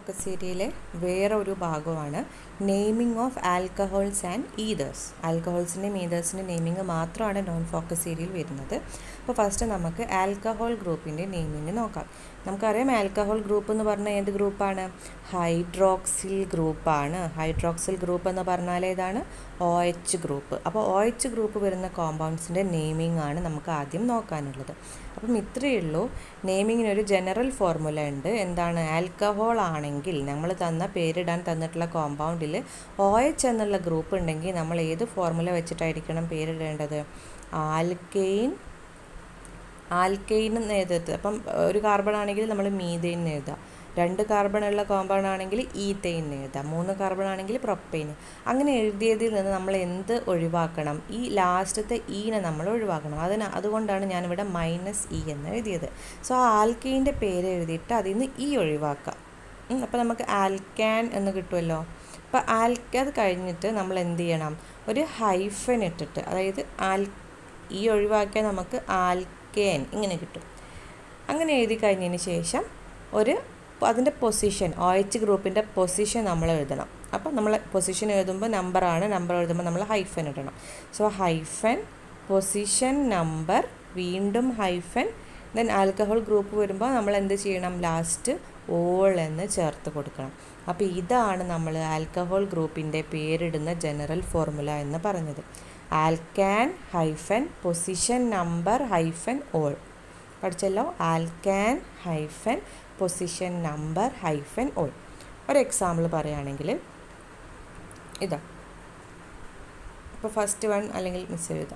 സീരിയയിലെ വേറെ ഒരു ഭാഗമാണ് naming of alcohols and ethers ആൽക്കഹോൾസിൻ്റെയും ഈതേഴ്സിൻ്റെ നെയിമിംഗ് മാത്രമാണ് നോൺ ഫോക്കസ് സീരിയൽ വരുന്നത് അപ്പോൾ ഫസ്റ്റ് നമുക്ക് ആൽക്കഹോൾ ഗ്രൂപ്പിൻ്റെ നെയിമിംഗ് നോക്കാം നമുക്കറിയാം ആൽക്കഹോൾ ഗ്രൂപ്പ് എന്ന് പറഞ്ഞാൽ ഏത് ഗ്രൂപ്പാണ് ഹൈഡ്രോക്സിൽ ഗ്രൂപ്പാണ് ഹൈഡ്രോക്സിൽ ഗ്രൂപ്പ് എന്ന് പറഞ്ഞാൽ ഏതാണ് ഒ എച്ച് ഗ്രൂപ്പ് അപ്പോൾ ഒ എച്ച് ഗ്രൂപ്പ് വരുന്ന കോമ്പൗണ്ട്സിൻ്റെ നെയിമിംഗ് ആണ് നമുക്ക് ആദ്യം നോക്കാനുള്ളത് അപ്പം ഇത്രയേ ഉള്ളൂ നെയിമിങ്ങിന് ഒരു ജനറൽ ഫോർമുല ഉണ്ട് എന്താണ് ആൽക്കഹോൾ ആണെങ്കിൽ നമ്മൾ തന്ന പേരിടാൻ തന്നിട്ടുള്ള കോമ്പൗണ്ടിൽ ഒ എച്ച് എന്നുള്ള ഗ്രൂപ്പ് ഉണ്ടെങ്കിൽ നമ്മൾ ഏത് ഫോർമുല വെച്ചിട്ടായിരിക്കണം പേരിടേണ്ടത് ആൽക്കെയിൻ ആൽക്കെയിൻ എന്ന് എഴുതരുത് അപ്പം ഒരു കാർബൺ ആണെങ്കിൽ നമ്മൾ മീതെയിൻ എന്ന് എഴുതാം രണ്ട് കാർബൺ ഉള്ള കോമ്പൗണ്ട് ആണെങ്കിൽ ഈതെയിൻ എന്ന് എഴുതാം മൂന്ന് കാർബൺ ആണെങ്കിൽ പ്രൊപ്പെയിൻ അങ്ങനെ എഴുതിയതിൽ നിന്ന് നമ്മൾ എന്ത് ഒഴിവാക്കണം ഈ ലാസ്റ്റത്തെ ഈനെ നമ്മൾ ഒഴിവാക്കണം അതിന് അതുകൊണ്ടാണ് ഞാനിവിടെ മൈനസ് ഇ എന്ന് എഴുതിയത് സോ ആ ആൽക്കെയിൻ്റെ പേര് എഴുതിയിട്ട് അതിൽ നിന്ന് ഈ ഒഴിവാക്കാം അപ്പോൾ നമുക്ക് ആൽക്കാൻ എന്ന് കിട്ടുമല്ലോ അപ്പോൾ ആൽക്ക അത് കഴിഞ്ഞിട്ട് നമ്മൾ എന്ത് ചെയ്യണം ഒരു ഹൈഫൻ ഇട്ടിട്ട് അതായത് ആൽ ഈ ഒഴിവാക്കിയാൽ നമുക്ക് ആൽക്കേൻ ഇങ്ങനെ കിട്ടും അങ്ങനെ എഴുതി കഴിഞ്ഞതിന് ശേഷം ഒരു അതിൻ്റെ പൊസിഷൻ ഒ എച്ച് ഗ്രൂപ്പിൻ്റെ പൊസിഷൻ നമ്മൾ എഴുതണം അപ്പോൾ നമ്മൾ പൊസിഷൻ എഴുതുമ്പോൾ നമ്പറാണ് നമ്പർ എഴുതുമ്പോൾ നമ്മൾ ഹൈഫൻ ഇടണം സോ ഹൈഫൻ പൊസിഷൻ നമ്പർ വീണ്ടും ഹൈഫൻ ദെൻ ആൽക്കഹോൾ ഗ്രൂപ്പ് വരുമ്പോൾ നമ്മൾ എന്ത് ചെയ്യണം ലാസ്റ്റ് ഓൾ എന്ന് ചേർത്ത് കൊടുക്കണം അപ്പോൾ ഇതാണ് നമ്മൾ ആൽക്കഹോൾ ഗ്രൂപ്പിൻ്റെ പേരിടുന്ന ജനറൽ ഫോർമുല എന്ന് പറഞ്ഞത് alkane hyphen position number hyphen ol പഠിച്ചല്ലോ alkane hyphen position number hyphen ol ഒരു എക്സാമ്പിൾ പറയുകയാണെങ്കിൽ ഇതാ ഇപ്പോൾ ഫസ്റ്റ് വൺ അല്ലെങ്കിൽ മിസ് എഴുതാം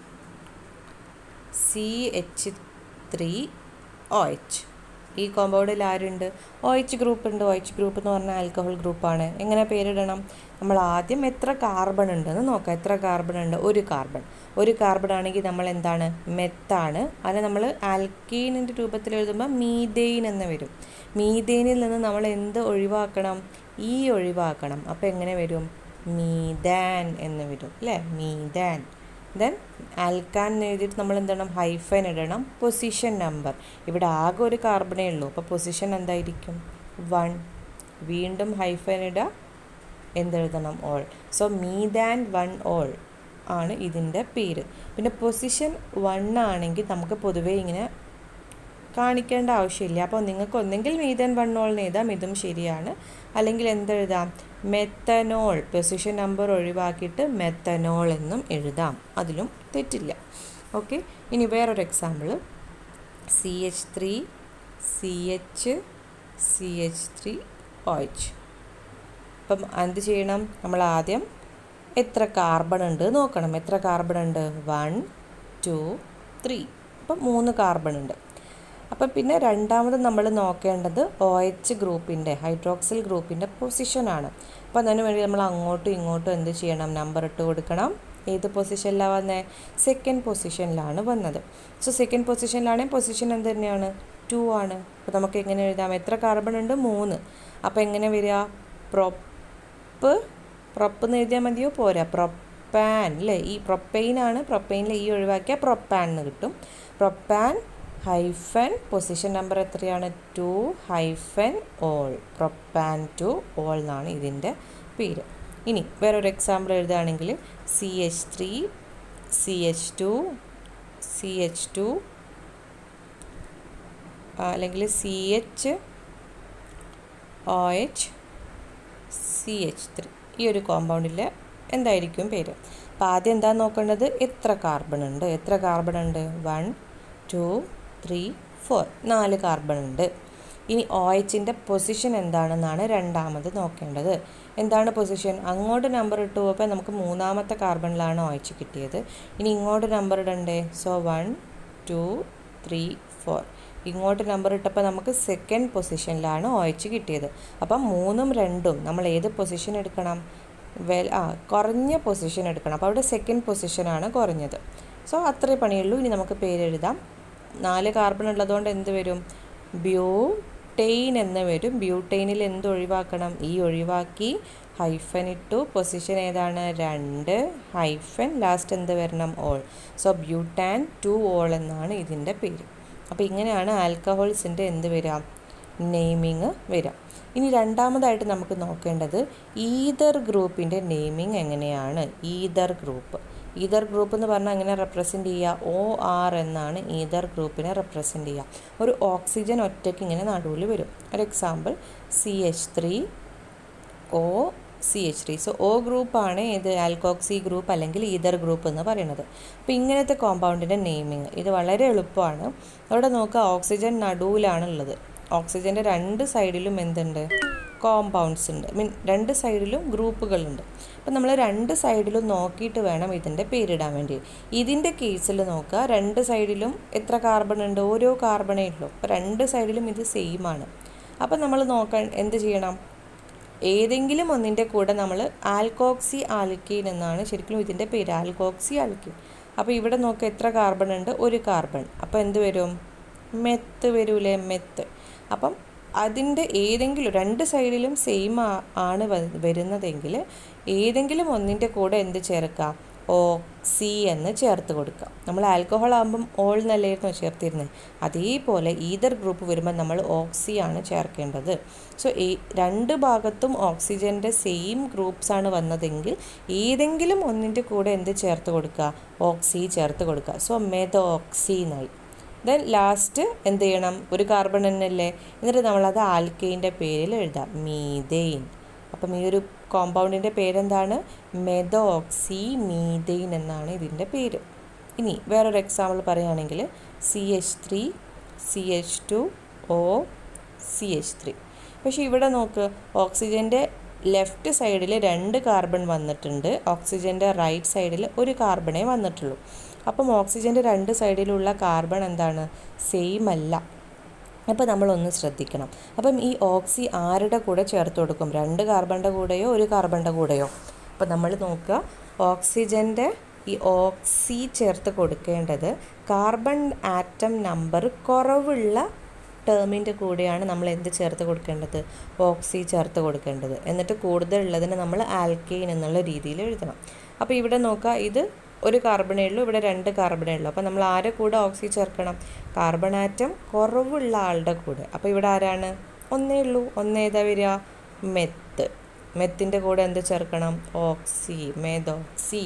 C H three O H ഈ കോമ്പൗണ്ടിൽ ആരുണ്ട് ഒ എച്ച് ഗ്രൂപ്പ് ഉണ്ട് ഒ എച്ച് ഗ്രൂപ്പ് എന്ന് പറഞ്ഞാൽ ആൽക്കഹോൾ ഗ്രൂപ്പാണ് എങ്ങനെ പേരിടണം നമ്മൾ ആദ്യം എത്ര കാർബൺ ഉണ്ടെന്ന് നോക്കാം എത്ര കാർബൺ ഉണ്ട് ഒരു കാർബൺ ഒരു കാർബൺ ആണെങ്കിൽ നമ്മൾ എന്താണ് മെത്താണ് അതിനെ നമ്മൾ ആൽക്കീനിൻ്റെ രൂപത്തിൽ എഴുതുമ്പോൾ മീതെയിൻ എന്ന് വരും മീതെയിനിൽ നിന്ന് നമ്മൾ എന്ത് ഒഴിവാക്കണം ഈ ഒഴിവാക്കണം അപ്പോൾ എങ്ങനെ വരും മീദാൻ എന്ന് വരും അല്ലേ മീദാൻ ദെൻ ആൽക്കാൻ എഴുതിയിട്ട് നമ്മൾ എന്താണ് ഹൈഫൻ ഇടണം പൊസിഷൻ നമ്പർ ഇവിടെ ആകെ ഒരു കാർബണേ ഉള്ളൂ അപ്പോൾ പൊസിഷൻ എന്തായിരിക്കും വൺ വീണ്ടും ഹൈഫൻ ഇടുക എന്തെഴുതണം ol so methan one ol ആണ് ഇതിൻ്റെ പേര് പിന്നെ പൊസിഷൻ വൺ ആണെങ്കിൽ നമുക്ക് പൊതുവേ ഇങ്ങനെ കാണിക്കേണ്ട ആവശ്യമില്ല അപ്പോൾ നിങ്ങൾക്ക് ഒന്നെങ്കിൽ മീ ദാൻ വൺ ഓൾ എന്ന് എഴുതാം ഇതും ശരിയാണ് അല്ലെങ്കിൽ എന്തെഴുതാം മെത്തനോൾ പൊസിഷൻ നമ്പർ ഒഴിവാക്കിയിട്ട് മെത്തനോൾ എന്നും എഴുതാം അതിലും തെറ്റില്ല ഓക്കെ ഇനി വേറൊരു example C H three C H C H three O H അപ്പം എന്ത് ചെയ്യണം നമ്മൾ ആദ്യം എത്ര കാർബൺ ഉണ്ട് നോക്കണം എത്ര കാർബൺ ഉണ്ട് വൺ ടു ത്രീ അപ്പം മൂന്ന് കാർബൺ ഉണ്ട് അപ്പം പിന്നെ രണ്ടാമത് നമ്മൾ നോക്കേണ്ടത് ഒ എച്ച് ഗ്രൂപ്പിൻ്റെ ഹൈഡ്രോക്സിൽ ഗ്രൂപ്പിൻ്റെ പൊസിഷനാണ് അപ്പോൾ അതിന് വേണ്ടി നമ്മൾ അങ്ങോട്ടും ഇങ്ങോട്ടും എന്ത് ചെയ്യണം നമ്പർ ഇട്ട് കൊടുക്കണം ഏത് പൊസിഷനിലാണ് വന്നത് സെക്കൻഡ് പൊസിഷനിലാണ് വന്നത് സോ സെക്കൻഡ് പൊസിഷനിലാണെങ്കിൽ പൊസിഷൻ എന്ത് തന്നെയാണ് ടു ആണ് അപ്പോൾ നമുക്ക് എങ്ങനെ എഴുതാം എത്ര കാർബൺ ഉണ്ട് മൂന്ന് അപ്പോൾ എങ്ങനെ വരിക പ്രൊപ്പ് പ്രൊപ്പ് എന്ന് എഴുതിയാൽ മതിയോ പോരാ പ്രൊപ്പാൻ അല്ലേ ഈ പ്രൊപ്പെയിനാണ് പ്രൊപ്പെയിനിൽ ഈ ഒഴിവാക്കിയാൽ പ്രൊപ്പാൻ എന്ന് കിട്ടും പ്രൊപ്പാൻ ഹൈഫൻ പൊസിഷൻ നമ്പർ എത്രയാണ് two hyphen ol propan two ol എന്നാണ് ഇതിൻ്റെ പേര് ഇനി വേറൊരു എക്സാമ്പിൾ എഴുതുകയാണെങ്കിൽ C H three C H two C H two അല്ലെങ്കിൽ C H O H C H three ഈ ഒരു കോമ്പൗണ്ടിൽ എന്തായിരിക്കും പേര് അപ്പോൾ ആദ്യം എന്താ നോക്കേണ്ടത് എത്ര കാർബൺ ഉണ്ട് എത്ര കാർബൺ ഉണ്ട് വൺ ടു ത്രീ ഫോർ നാല് കാർബൺ ഉണ്ട് ഇനി ഒ എച്ചിൻ്റെ പൊസിഷൻ എന്താണെന്നാണ് രണ്ടാമത് നോക്കേണ്ടത് എന്താണ് പൊസിഷൻ അങ്ങോട്ട് നമ്പർ ഇട്ടു അപ്പോൾ നമുക്ക് മൂന്നാമത്തെ കാർബണിലാണ് ഒ എച്ച് കിട്ടിയത് ഇനി ഇങ്ങോട്ട് നമ്പർ ഇടണ്ടേ so one two three four ഇങ്ങോട്ട് നമ്പർ ഇട്ടപ്പോൾ നമുക്ക് സെക്കൻഡ് പൊസിഷനിലാണ് ഒ എച്ച് കിട്ടിയത് അപ്പം മൂന്നും രണ്ടും നമ്മൾ ഏത് പൊസിഷൻ എടുക്കണം വെൽ ആ കുറഞ്ഞ പൊസിഷൻ എടുക്കണം അപ്പോൾ അവിടെ സെക്കൻഡ് പൊസിഷനാണ് കുറഞ്ഞത് സോ അത്രേ പണിയുള്ളൂ ഇനി നമുക്ക് പേരെഴുതാം നാല് കാർബൺ ഉള്ളതുകൊണ്ട് എന്ത് വരും ബ്യൂടെയിൻ എന്ന് വരും ബ്യൂടെയിനിൽ എന്ത് ഒഴിവാക്കണം ഈ ഒഴിവാക്കി ഹൈഫൻ ഇട്ടു പൊസിഷൻ ഏതാണ് രണ്ട് ഹൈഫൻ ലാസ്റ്റ് എന്ത് വരണം ol so butan two ol എന്നാണ് ഇതിൻ്റെ പേര് അപ്പോൾ ഇങ്ങനെയാണ് ആൽക്കഹോൾസിൻ്റെ എന്ത് വരിക നെയിമിങ് വരിക ഇനി രണ്ടാമതായിട്ട് നമുക്ക് നോക്കേണ്ടത് ഈതർ ഗ്രൂപ്പിൻ്റെ നെയിമിങ് എങ്ങനെയാണ് ഈതർ ഗ്രൂപ്പ് ഈതർ ഗ്രൂപ്പ് എന്ന് പറഞ്ഞാൽ എങ്ങനെ റെപ്രസെൻ്റ് ചെയ്യുക ഒ ആർ എന്നാണ് ഈതർ ഗ്രൂപ്പിനെ റെപ്രസെൻ്റ് ചെയ്യുക ഒരു ഓക്സിജൻ ഒറ്റയ്ക്ക് ഇങ്ങനെ നടുവിൽ വരും ഒരു example C H three O C H three so O ഗ്രൂപ്പാണ് ഇത് ആൽക്കോക്സി ഗ്രൂപ്പ് അല്ലെങ്കിൽ ഈതർ ഗ്രൂപ്പ് എന്ന് പറയുന്നത് അപ്പോൾ ഇങ്ങനത്തെ കോമ്പൗണ്ടിൻ്റെ നെയിമിങ് ഇത് വളരെ എളുപ്പമാണ് അവിടെ നോക്കുക ഓക്സിജൻ നടുവിലാണുള്ളത് ഓക്സിജൻ്റെ രണ്ട് സൈഡിലും എന്തുണ്ട് കോമ്പൗണ്ട്സ് ഉണ്ട് മീൻ രണ്ട് സൈഡിലും ഗ്രൂപ്പുകളുണ്ട് അപ്പം നമ്മൾ രണ്ട് സൈഡിലും നോക്കിയിട്ട് വേണം ഇതിൻ്റെ പേരിടാൻ വേണ്ടി ഇതിൻ്റെ കേസിൽ നോക്കുക രണ്ട് സൈഡിലും എത്ര കാർബൺ ഉണ്ട് ഓരോ കാർബണേ ഉള്ളൂ അപ്പോൾ രണ്ട് സൈഡിലും ഇത് സെയിം ആണ് അപ്പം നമ്മൾ നോക്കാൻ എന്ത് ചെയ്യണം ഏതെങ്കിലും ഒന്നിൻ്റെ കൂടെ നമ്മൾ ആൽക്കോക്സി ആൽക്കീൻ എന്നാണ് ശരിക്കും ഇതിൻ്റെ പേര് ആൽക്കോക്സി ആൽക്കീൻ അപ്പോൾ ഇവിടെ നോക്കുക എത്ര കാർബൺ ഉണ്ട് ഒരു കാർബൺ അപ്പോൾ എന്ത് വരും മെത്ത് വരൂലേ മെത്ത് അപ്പം അതിൻ്റെ ഏതെങ്കിലും രണ്ട് സൈഡിലും സെയിം ആണ് വരുന്നതെങ്കിൽ ഏതെങ്കിലും ഒന്നിൻ്റെ കൂടെ എന്ത് ചേർക്കാം ഓ സി എന്ന് ചേർത്ത് കൊടുക്കാം നമ്മൾ ആൽക്കഹോൾ ആകുമ്പം ഓൾ എന്നല്ലായിരുന്നു ചേർത്തിരുന്നത് അതേപോലെ ഈതർ ഗ്രൂപ്പ് വരുമ്പോൾ നമ്മൾ ഓക്സി ആണ് ചേർക്കേണ്ടത് സോ ഈ രണ്ട് ഭാഗത്തും ഓക്സിജൻ്റെ സെയിം ഗ്രൂപ്പ്സ് ആണ് വന്നതെങ്കിൽ ഏതെങ്കിലും ഒന്നിൻ്റെ കൂടെ എന്ത് ചേർത്ത് കൊടുക്കുക ഓക്സി ചേർത്ത് കൊടുക്കുക സോ മെതോക്സി എന്നായി ദെൻ ലാസ്റ്റ് എന്ത് ചെയ്യണം ഒരു കാർബൺ തന്നെയല്ലേ എന്നിട്ട് നമ്മളത് ആൽക്കെയിൻ്റെ പേരിൽ എഴുതാം മീതെയിൻ അപ്പം ഈ ഒരു കോമ്പൗണ്ടിൻ്റെ പേരെന്താണ് മെതോക്സി മീതെയിൻ എന്നാണ് ഇതിൻ്റെ പേര് ഇനി വേറൊരു എക്സാമ്പിൾ പറയുകയാണെങ്കിൽ C H three C H two O C H three പക്ഷേ ഇവിടെ നോക്ക് ഓക്സിജൻ്റെ ലെഫ്റ്റ് സൈഡിൽ രണ്ട് കാർബൺ വന്നിട്ടുണ്ട് ഓക്സിജൻ്റെ റൈറ്റ് സൈഡിൽ ഒരു കാർബണേ വന്നിട്ടുള്ളൂ അപ്പം ഓക്സിജൻ്റെ രണ്ട് സൈഡിലുള്ള കാർബൺ എന്താണ് സെയിം അല്ല അപ്പോൾ നമ്മളൊന്ന് ശ്രദ്ധിക്കണം അപ്പം ഈ ഓക്സി ആരുടെ കൂടെ ചേർത്ത് കൊടുക്കും രണ്ട് കാർബണിൻ്റെ കൂടെയോ ഒരു കാർബണിൻ്റെ കൂടെയോ അപ്പോൾ നമ്മൾ നോക്കുക ഓക്സിജൻ്റെ ഈ ഓക്സി ചേർത്ത് കൊടുക്കേണ്ടത് കാർബൺ ആറ്റം നമ്പർ കുറവുള്ള ടേമിൻ്റെ കൂടെയാണ് നമ്മൾ എന്ത് ചേർത്ത് കൊടുക്കേണ്ടത് ഓക്സി ചേർത്ത് കൊടുക്കേണ്ടത് എന്നിട്ട് കൂടുതലുള്ളതിനെ നമ്മൾ ആൽക്കെയിൻ എന്നുള്ള രീതിയിൽ എഴുതണം അപ്പോൾ ഇവിടെ നോക്കുക ഇത് ഒരു കാർബണേ ഉള്ളൂ ഇവിടെ രണ്ട് കാർബണേ ഉള്ളൂ അപ്പോൾ നമ്മൾ ആരെ കൂടെ ഓക്സി ചേർക്കണം കാർബൺ ആറ്റം കുറവുള്ള ആളുടെ കൂടെ അപ്പോൾ ഇവിടെ ആരാണ് ഒന്നേ ഉള്ളൂ ഒന്നേതാ വരിക മെത്ത് മെത്തിൻ്റെ കൂടെ എന്ത് ചേർക്കണം ഓക്സി മെതോക്സി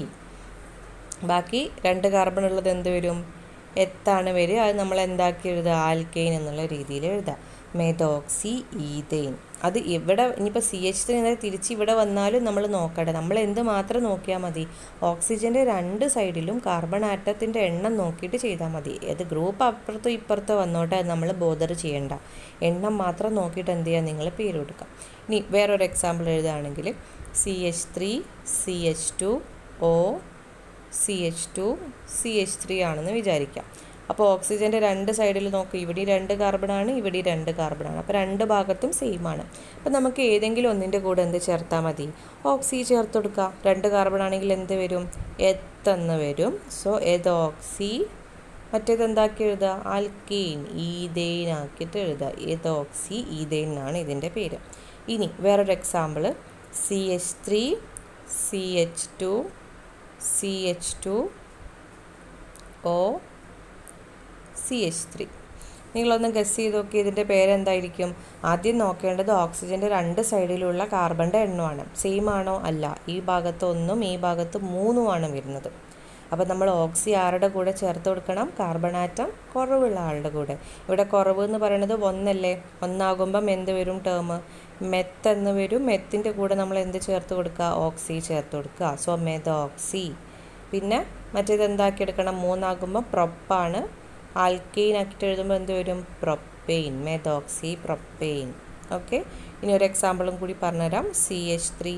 ബാക്കി രണ്ട് കാർബൺ ഉള്ളത് എന്ത് വരും എത്താണ് വരിക അത് നമ്മൾ എന്താക്കി എഴുതുക ആൽക്കെയിൻ എന്നുള്ള രീതിയിൽ എഴുതാം മെതോക്സി ഈതെയിൻ അത് ഇവിടെ ഇനിയിപ്പോൾ സി എച്ച് ത്രീ എന്നാൽ തിരിച്ച് ഇവിടെ വന്നാലും നമ്മൾ നോക്കട്ടെ നമ്മൾ എന്ത് മാത്രം നോക്കിയാൽ മതി ഓക്സിജൻ്റെ രണ്ട് സൈഡിലും കാർബൺ ആറ്റത്തിൻ്റെ എണ്ണം നോക്കിയിട്ട് ചെയ്താൽ മതി അത് ഗ്രൂപ്പ് അപ്പുറത്തോ ഇപ്പുറത്തോ വന്നോട്ടെ അത് നമ്മൾ ബോധർ ചെയ്യേണ്ട എണ്ണം മാത്രം നോക്കിയിട്ട് എന്ത് ചെയ്യുക നിങ്ങൾ പേര് കൊടുക്കാം ഇനി വേറൊരു എക്സാമ്പിൾ എഴുതുകയാണെങ്കിൽ C H three C H two O C H two C H three ആണെന്ന് വിചാരിക്കാം അപ്പോൾ ഓക്സിജൻ്റെ രണ്ട് സൈഡിൽ നോക്ക് ഇവിടെ രണ്ട് കാർബണാണ് ഇവിടെ രണ്ട് കാർബണാണ് അപ്പോൾ രണ്ട് ഭാഗത്തും സെയിം ആണ് അപ്പോൾ നമുക്ക് ഏതെങ്കിലും ഒന്നിൻ്റെ കൂടെ എന്ത് ചേർത്താൽ മതി ഓക്സി ചേർത്ത് കൊടുക്കുക രണ്ട് കാർബൺ ആണെങ്കിൽ എന്ത് വരും എത്തെന്ന് വരും സോ എതോക്സി മറ്റേത് എന്താക്കി എഴുതുക ആൽക്കീൻ ഈതെയിൻ ആക്കിയിട്ട് എഴുതുക എതോക്സി ഈതെയിൻ എന്നാണ് ഇതിൻ്റെ പേര് ഇനി വേറൊരു example C H three C H two C H two O C H three നിങ്ങളൊന്ന് ഗസ് ചെയ്ത് നോക്കി ഇതിൻ്റെ പേരെന്തായിരിക്കും ആദ്യം നോക്കേണ്ടത് ഓക്സിജൻ്റെ രണ്ട് സൈഡിലുള്ള കാർബണിൻ്റെ എണ്ണമാണ് സെയിം ആണോ അല്ല ഈ ഭാഗത്ത് ഒന്നും ഈ ഭാഗത്ത് മൂന്നുമാണ് വരുന്നത് അപ്പോൾ നമ്മൾ ഓക്സി ആരുടെ കൂടെ ചേർത്ത് കൊടുക്കണം കാർബൺ ആറ്റം കുറവുള്ള ആളുടെ കൂടെ ഇവിടെ കുറവ് എന്ന് പറയുന്നത് ഒന്നല്ലേ ഒന്നാകുമ്പം എന്ത് വരും ടേം മെത്ത് എന്ന് വരും മെത്തിൻ്റെ കൂടെ നമ്മൾ എന്ത് ചേർത്ത് കൊടുക്കുക ഓക്സി ചേർത്ത് കൊടുക്കുക സോ മെതോക്സി പിന്നെ മറ്റേത് എന്താക്കി എടുക്കണം മൂന്നാകുമ്പോൾ പ്രൊപ്പാണ് ആൽക്കെയിൻ ആക്കിയിട്ട് എഴുതുമ്പോൾ എന്ത് വരും പ്രൊപ്പെയിൻ മെതോക്സി പ്രൊപ്പെയിൻ ഓക്കെ ഇനി ഒരു എക്സാമ്പിളും കൂടി പറഞ്ഞുതരാം C H three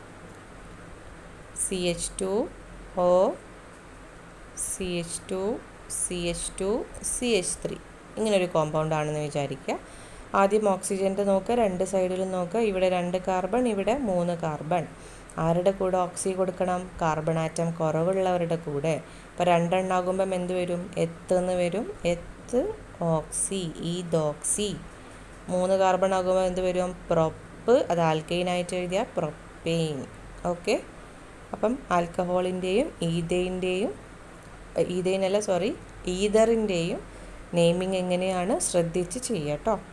C H two O C H two C H two C H three ഇങ്ങനൊരു കോമ്പൗണ്ട് ആണെന്ന് വിചാരിക്കുക ആദ്യം ഓക്സിജൻ്റെ നോക്കുക രണ്ട് സൈഡിലും നോക്കുക ഇവിടെ രണ്ട് കാർബൺ ഇവിടെ മൂന്ന് കാർബൺ ആരുടെ കൂടെ ഓക്സി കൊടുക്കണം കാർബൺ ആറ്റം കുറവുള്ളവരുടെ കൂടെ അപ്പോൾ രണ്ടെണ്ണാകുമ്പം എന്ത് വരും എത്ത് എന്ന് വരും എത്ത് ഓക്സി ഈദോക്സി മൂന്ന് കാർബൺ ആകുമ്പോൾ എന്ത് വരും പ്രൊപ്പ് അത് ആൽക്കൈനായിട്ട് എഴുതിയ പ്രൊപ്പെയിൻ ഓക്കെ അപ്പം ആൽക്കഹോളിൻ്റെയും ഈതയിൻ്റെയും ഈതയിനല്ല സോറി ഈതറിൻ്റെയും നെയിമിങ് എങ്ങനെയാണ് ശ്രദ്ധിച്ച് ചെയ്യാം കേട്ടോ